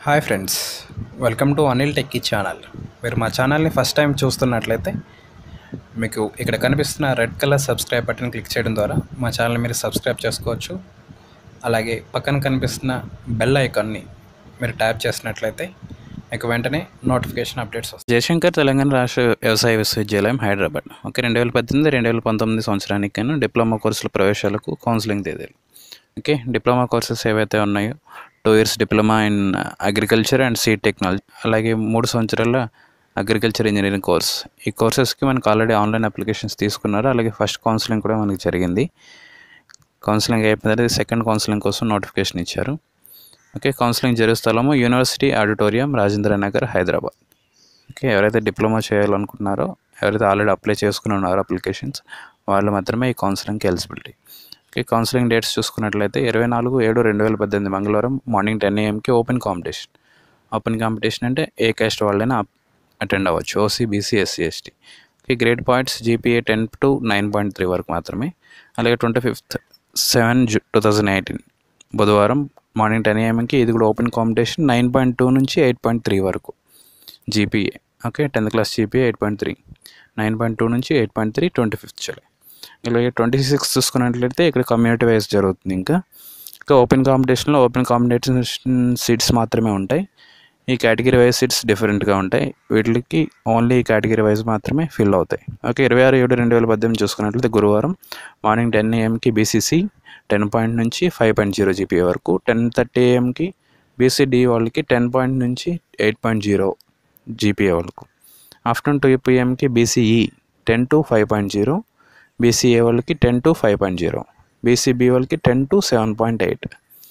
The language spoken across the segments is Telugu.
hi friends welcome to Anil techie channel మీరు మా ఛానల్ని ఫస్ట్ టైం చూస్తున్నట్లయితే మీకు ఇక్కడ కనిపిస్తున్న red colour subscribe button click చేయడం ద్వారా మా ఛానల్ని మీరు సబ్స్క్రైబ్ చేసుకోవచ్చు అలాగే పక్కన కనిపిస్తున్న బెల్ ఐకాన్ని మీరు ట్యాప్ చేసినట్లయితే మీకు వెంటనే నోటిఫికేషన్ అప్డేట్స్ వస్తాయి జయశంకర్ తెలంగాణ రాష్ట్ర వ్యవసాయ విశ్వవిద్యాలయం హైదరాబాద్ ఓకే రెండు వేల పద్దెనిమిది రెండు వేల పంతొమ్మిది సంవత్సరానికి గాను డిప్లొమా కోర్సుల ప్రవేశాలకు కౌన్సిలింగ్ తేదీలు ఓకే డిప్లొమా కోర్సెస్ ఏవైతే ఉన్నాయో two years diploma in agriculture and seed technology అలాగే మూడు సంవత్సరాల అగ్రికల్చర్ ఇంజనీరింగ్ కోర్స్ ఈ కోర్సెస్కి మనకు ఆల్రెడీ ఆన్లైన్ అప్లికేషన్స్ తీసుకున్నారు అలాగే ఫస్ట్ కౌన్సిలింగ్ కూడా మనకి జరిగింది కౌన్సిలింగ్ అయిపోయిన తర్వాత సెకండ్ కౌన్సిలింగ్ కోసం నోటిఫికేషన్ ఇచ్చారు ఓకే కౌన్సిలింగ్ జరిగే స్థలము university auditorium Rajendra Nagar Hyderabad okay ఎవరైతే డిప్లొమా చేయాలనుకుంటున్నారో ఎవరైతే ఆల్రెడీ అప్లై చేసుకుని ఉన్నారో అప్లికేషన్స్ వాళ్ళు మాత్రమే ఈ కౌన్సిలింగ్కి ఎలిజిబిలిటీ ఓకే కౌన్సిలింగ్ డేట్స్ చూసుకున్నట్లయితే ఇరవై నాలుగు ఏడు రెండు వేల పద్దెనిమిది మంగళవారం మార్నింగ్ టెన్ ఏఎంకి ఓపెన్ కాంపిటీషన్ ఓపెన్ కాంపిటీషన్ అంటే ఏ క్యాస్ట్ వాళ్ళైనా అటెండ్ అవ్వచ్చు OC BC SC ST okay grade points GPA ten to nine point three వరకు మాత్రమే అలాగే ట్వంటీ ఫిఫ్త్ సెవెన్ జూ టూ థౌజండ్ ఎయిటీన్ బుధవారం మార్నింగ్ టెన్ ఏఎంకి ఇది కూడా open competition nine point two నుంచి ఎయిట్ పాయింట్ త్రీ వరకు GPA okay tenth class GPA eight point three nine point two నుంచి eight point three twenty fifth July ఇలాగే ట్వంటీ సిక్స్ చూసుకున్నట్లయితే ఇక్కడ కమ్యూనిటీ వైజ్ జరుగుతుంది ఇంకా ఇంకా ఓపెన్ కాంపిటీషన్లో ఓపెన్ కాంపిటీషన్ సీట్స్ మాత్రమే ఉంటాయి ఈ కేటగిరీ వైజ్ సీట్స్ డిఫరెంట్గా ఉంటాయి వీటికి ఓన్లీ ఈ కేటగిరీ వైజ్ మాత్రమే ఫిల్ అవుతాయి ఓకే ఇరవై ఆరు ఏడు రెండు వేల పద్దెనిమిది చూసుకున్నట్లయితే గురువారం మార్నింగ్ టెన్ ఏఎంకి బీసీసీ టెన్ పాయింట్ నుంచి ఫైవ్ పాయింట్ జీరో జీపీఏ వరకు టెన్ థర్టీ ఏఎంకి బీసీడీ వాళ్ళకి టెన్ పాయింట్ నుంచి ఎయిట్ పాయింట్ జీరో జీపీఏ వాళ్ళకు ఆఫ్టర్నూన్ టూ పిఎంకి BCE ten to five point zero BCA వాళ్ళకి ten to five point zero BCB వాళ్ళకి ten to seven point eight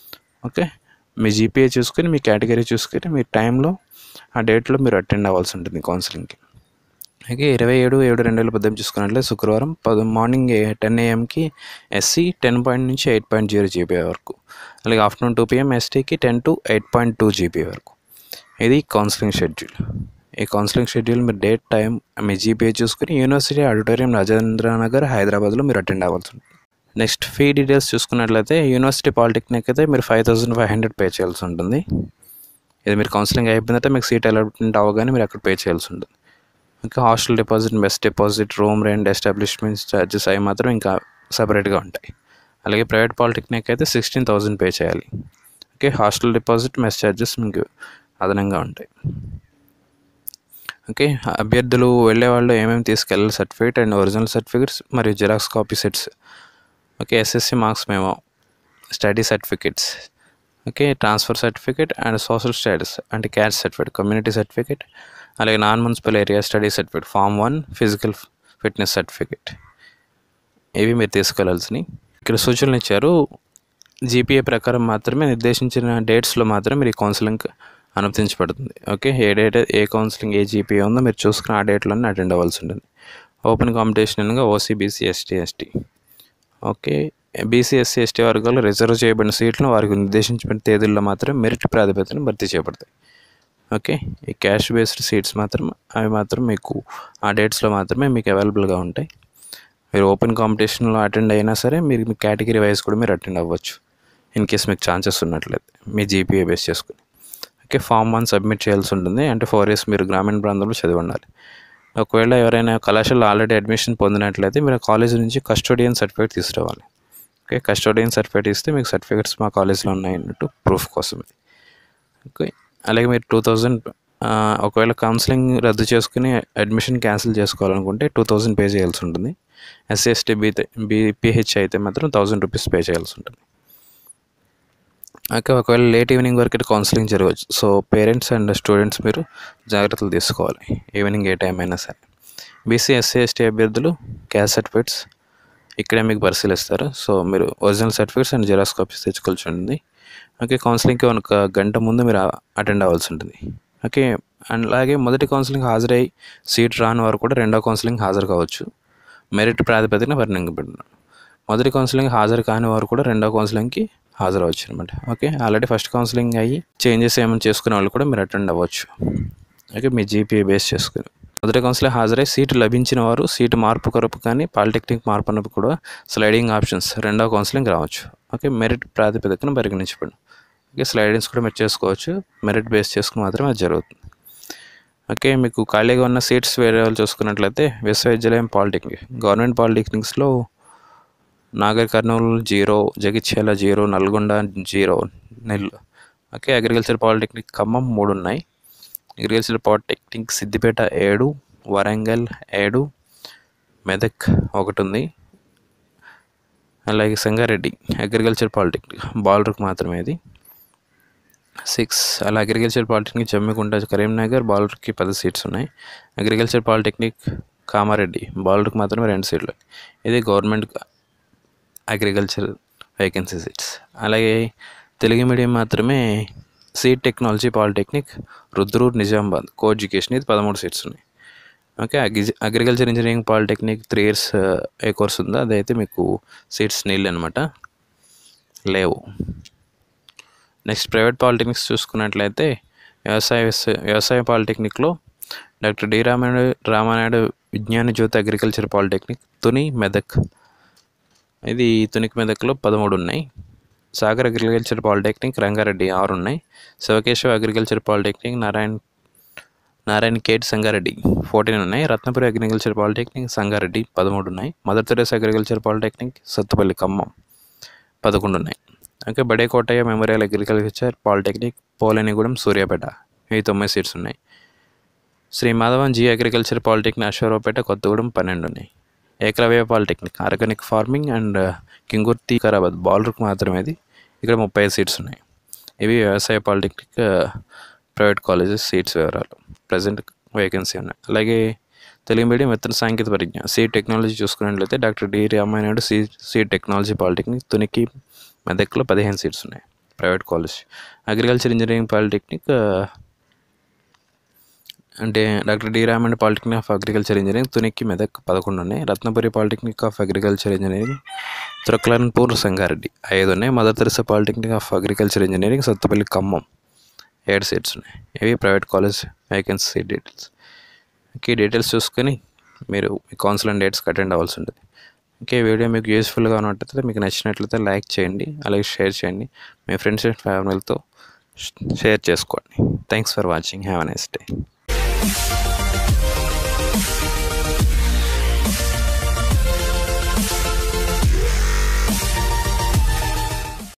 okay మీ జీపీఏ చూసుకొని మీ కేటగిరీ చూసుకొని మీ టైంలో ఆ డేట్లో మీరు అటెండ్ అవ్వాల్సి ఉంటుంది కౌన్సిలింగ్కి అలాగే ఇరవై ఏడు ఏడు రెండు వేల పద్దెనిమిది చూసుకున్నట్లయితే శుక్రవారం పది మార్నింగ్ టెన్ ఏఎంకి ఎస్సీ టెన్ పాయింట్ నుంచి ఎయిట్ పాయింట్ జీరో జీబీ వరకు అలాగే ఆఫ్టర్నూన్ టూ పిఎం ఎస్టీకి ten to eight point two GB వరకు ఇది కౌన్సిలింగ్ షెడ్యూల్ ఈ కౌన్సిలింగ్ షెడ్యూల్ మీరు డేట్ టైం మీ జీపీఏ చూసుకుని యూనివర్సిటీ ఆడిటోరియం రాజేంద్ర నగర్ హైదరాబాద్లో మీరు అటెండ్ అవ్వాల్సి ఉంటుంది నెక్స్ట్ ఫీ డీటెయిల్స్ చూసుకున్నట్లయితే యూనివర్సిటీ పాలిటెక్నిక్ అయితే మీరు five thousand five hundred pay చేయాల్సి ఉంటుంది ఇది మీరు కౌన్సిలింగ్ అయిపోయిన తర్వాత మీకు సీట్ అలాట్మెంట్ అవ్వగానే మీరు అక్కడ పే చేయాల్సి ఉంటుంది ఇంకా hostel deposit mess deposit room rent establishments charges అవి మాత్రం ఇంకా సపరేట్గా ఉంటాయి అలాగే ప్రైవేట్ పాలిటెక్నిక్ అయితే సిక్స్టీన్ థౌసండ్ పే చేయాలి okay hostel deposit mess charges మీకు అదనంగా ఉంటాయి ఓకే అభ్యర్థులు వెళ్ళే వాళ్ళు ఏమేమి తీసుకెళ్ళాలి సర్టిఫికేట్ అండ్ ఒరిజినల్ సర్టిఫికేట్స్ మరియు xerox copy sets okay SSC marks మేము study certificates okay transfer certificate and social status అంటే క్యాస్ట్ సర్టిఫికేట్ కమ్యూనిటీ సర్టిఫికేట్ అలాగే non municipal area study certificate form one physical fitness certificate ఇవి మీరు తీసుకెళ్లాల్సినవి ఇక్కడ సూచనలు ఇచ్చారు జీపీఏ ప్రకారం మాత్రమే నిర్దేశించిన డేట్స్లో మాత్రమే మీరు ఈ కౌన్సిలింగ్ అనుమతించబడుతుంది ఓకే ఏ డేట్ ఏ కౌన్సిలింగ్ ఏ జీపీఏ ఉందో మీరు చూసుకుని ఆ డేట్లోనే అటెండ్ అవ్వాల్సి ఉంటుంది ఓపెన్ కాంపిటీషన్ అనగా OC BC ST ST okay BC SC ST వర్గాలు రిజర్వ్ చేయబడిన సీట్లను వారికి నిర్దేశించిన తేదీల్లో మాత్రం మెరిట్ ప్రాతిపదికన భర్తీ చేయబడతాయి ఓకే ఈ క్యాష్ బేస్డ్ సీట్స్ మాత్రం అవి మాత్రం మీకు ఆ డేట్స్లో మాత్రమే మీకు అవైలబుల్గా ఉంటాయి మీరు ఓపెన్ కాంపిటీషన్లో అటెండ్ అయినా సరే మీరు మీ కేటగిరీ వైజ్ కూడా మీరు అటెండ్ అవ్వచ్చు ఇన్ కేస్ మీకు ఛాన్సెస్ ఉన్నట్లయితే మీ జీపీఏ బేస్ చేసుకుని ఓకే ఫామ్ వన్ సబ్మిట్ చేయాల్సి ఉంటుంది అంటే ఫోర్ ఇయర్స్ మీరు గ్రామీణ ప్రాంతంలో చదివి ఉండాలి ఒకవేళ ఎవరైనా కళాశాలలో ఆల్రెడీ అడ్మిషన్ పొందినట్లయితే మీరు కాలేజ్ నుంచి కస్టోడియన్ సర్టిఫికేట్ తీసుకురావాలి ఓకే కస్టోడియన్ సర్టిఫికేట్ ఇస్తే మీకు సర్టిఫికేట్స్ మా కాలేజ్లో ఉన్నాయి అన్నట్టు ప్రూఫ్ కోసం ఇది ఓకే అలాగే మీరు టూ థౌజండ్ ఒకవేళ కౌన్సిలింగ్ రద్దు చేసుకుని అడ్మిషన్ క్యాన్సిల్ చేసుకోవాలనుకుంటే టూ థౌజండ్ పే చేయాల్సి ఉంటుంది ఎస్సీ ఎస్టీ బీ బీపీహెచ్ అయితే మాత్రం థౌజండ్ రూపీస్ పే చేయాల్సి ఉంటుంది ఓకే ఒకవేళ లేట్ ఈవినింగ్ వరకు కౌన్సిలింగ్ జరగవచ్చు సో పేరెంట్స్ అండ్ స్టూడెంట్స్ మీరు జాగ్రత్తలు తీసుకోవాలి ఈవినింగ్ ఏ టైం అయినా సరే బీసీ ఎస్సీ ఎస్టీ అభ్యర్థులు క్యాస్ట్ సర్టిఫికేట్స్ ఇక్కడే మీకు పరిశీలిస్తారు సో మీరు original certificates and xerox copies తెచ్చుకోవాల్సి ఉంటుంది ఓకే కౌన్సిలింగ్కి ఒక గంట ముందు మీరు అటెండ్ అవ్వాల్సి ఉంటుంది ఓకే అండ్ అలాగే మొదటి కౌన్సిలింగ్ హాజరై సీట్ రాని వారు కూడా రెండో కౌన్సిలింగ్ హాజరు కావచ్చు మెరిట్ ప్రాతిపదికన పరిగణింపబడినారు మొదటి కౌన్సిలింగ్ హాజరు కాని వారు కూడా రెండో కౌన్సిలింగ్కి హాజరు అవ్వచ్చు అనమాట ఓకే ఆల్రెడీ ఫస్ట్ కౌన్సిలింగ్ అయ్యి చేంజెస్ ఏమైనా చేసుకునే వాళ్ళు కూడా మీరు అటెండ్ అవ్వచ్చు ఓకే మీ జీపీఏ బేస్ చేసుకుని మొదటి కౌన్సిలింగ్ హాజరై సీటు లభించిన వారు సీటు మార్పు కొరకు కానీ పాలిటెక్నిక్ మార్పు అన్నప్పుడు కూడా స్లైడింగ్ ఆప్షన్స్ రెండో కౌన్సిలింగ్ రావచ్చు ఓకే మెరిట్ ప్రాతిపదికన పరిగణించబడి ఓకే స్లైడింగ్స్ కూడా మీరు చేసుకోవచ్చు మెరిట్ బేస్ చేసుకుని మాత్రమే అది జరుగుతుంది ఓకే మీకు ఖాళీగా ఉన్న సీట్స్ వేరే వాళ్ళు చూసుకున్నట్లయితే విశ్వవిద్యాలయం పాలిటెక్నిక్ గవర్నమెంట్ పాలిటెక్నిక్స్లో Nagar Kurnool zero Jagtial zero Nalgonda zero నెల్లు ఓకే అగ్రికల్చర్ పాలిటెక్నిక్ ఖమ్మం మూడు ఉన్నాయి అగ్రికల్చర్ పాలిటెక్నిక్ సిద్దిపేట ఏడు వరంగల్ ఏడు మెదక్ ఒకటి ఉంది అలాగే సంగారెడ్డి అగ్రికల్చర్ పాలిటెక్నిక్ బాలర్కి మాత్రమే ఇది సిక్స్ అలా అగ్రికల్చర్ పాలిటెక్నిక్ జమ్మికుంట కరీంనగర్ బాలర్కి పది సీట్స్ ఉన్నాయి అగ్రికల్చర్ పాలిటెక్నిక్ కామారెడ్డి బాలర్కి మాత్రమే రెండు సీట్లు ఇది గవర్నమెంట్ అగ్రికల్చర్ వేకెన్సీ సీట్స్ అలాగే తెలుగు మీడియం మాత్రమే seat technology polytechnic Rudrur Nizamabad co education ఇది పదమూడు సీట్స్ ఉన్నాయి okay agri agriculture engineering polytechnic three years ఏ కోర్స్ ఉందో అదైతే మీకు సీట్స్ నీళ్ళు అనమాట లేవు నెక్స్ట్ ప్రైవేట్ పాలిటెక్నిక్స్ చూసుకున్నట్లయితే వ్యవసాయ విశ్వ వ్యవసాయ పాలిటెక్నిక్లో doctor D Ramanaidu Ramanaidu Vignana Jyothi agriculture polytechnic Tuni Medak ఇది తునికి మెదక్లో పదమూడు ఉన్నాయి సాగర్ అగ్రికల్చర్ పాలిటెక్నిక్ రంగారెడ్డి ఆరు ఉన్నాయి శివకేశవ అగ్రికల్చర్ పాలిటెక్నిక్ నారాయణ నారాయణ కేట్ సంగారెడ్డి ఫోర్టీన్ ఉన్నాయి రత్నపురి అగ్రికల్చర్ పాలిటెక్నిక్ సంగారెడ్డి పదమూడు ఉన్నాయి mother Teresa agriculture polytechnic Sattupalli Khammam పదకొండు ఉన్నాయి okay Bade Kotaiah memorial agriculture polytechnic Polenigudem Suryapet ఇవి తొమ్మిది సీట్స్ ఉన్నాయి శ్రీ మాధవన్ జీ అగ్రికల్చర్ పాలిటెక్నిక్ అశ్వరావుపేట కొత్తగూడెం పన్నెండు ఉన్నాయి Ekalavya polytechnic organic farming and Kingurthi Kharabad బాలర్కి మాత్రమే ఇది ఇక్కడ ముప్పై ఐదు సీట్స్ ఉన్నాయి ఇవి వ్యవసాయ పాలిటెక్నిక్ ప్రైవేట్ కాలేజెస్ సీట్స్ వివరాలు ప్రజెంట్ వేకెన్సీ ఉన్నాయి అలాగే తెలుగు మీడియం విత్తన సాంకేతిక పరిజ్ఞానం సీ టెక్నాలజీ చూసుకున్నట్లయితే doctor D Ramanaidu seed seed technology polytechnic Tuniki మెదక్లో పదిహేను సీట్స్ ఉన్నాయి private college agriculture engineering polytechnic అంటే doctor D Ramanaidu polytechnic of agriculture engineering Tuniki Medak పదకొండు ఉన్నాయి Ratnapuri polytechnic of agriculture engineering Turakalanpur Sangareddy ఐదు ఉన్నాయి mother Teresa polytechnic of agriculture engineering Sattupalli Khammam ఏడు సీట్స్ ఉన్నాయి ఇవి ప్రైవేట్ కాలేజ్ వేకెన్సీ డీటెయిల్స్ ఈ డీటెయిల్స్ చూసుకొని మీరు మీ కౌన్సిలింగ్ డేట్స్కి అటెండ్ అవ్వాల్సి ఉంటుంది ఓకే వీడియో మీకు యూస్ఫుల్గా ఉన్నట్లయితే మీకు నచ్చినట్లయితే లైక్ చేయండి అలాగే షేర్ చేయండి మీ ఫ్రెండ్స్ అండ్ ఫ్యామిలీతో షేర్ చేసుకోండి thanks for watching have a nice day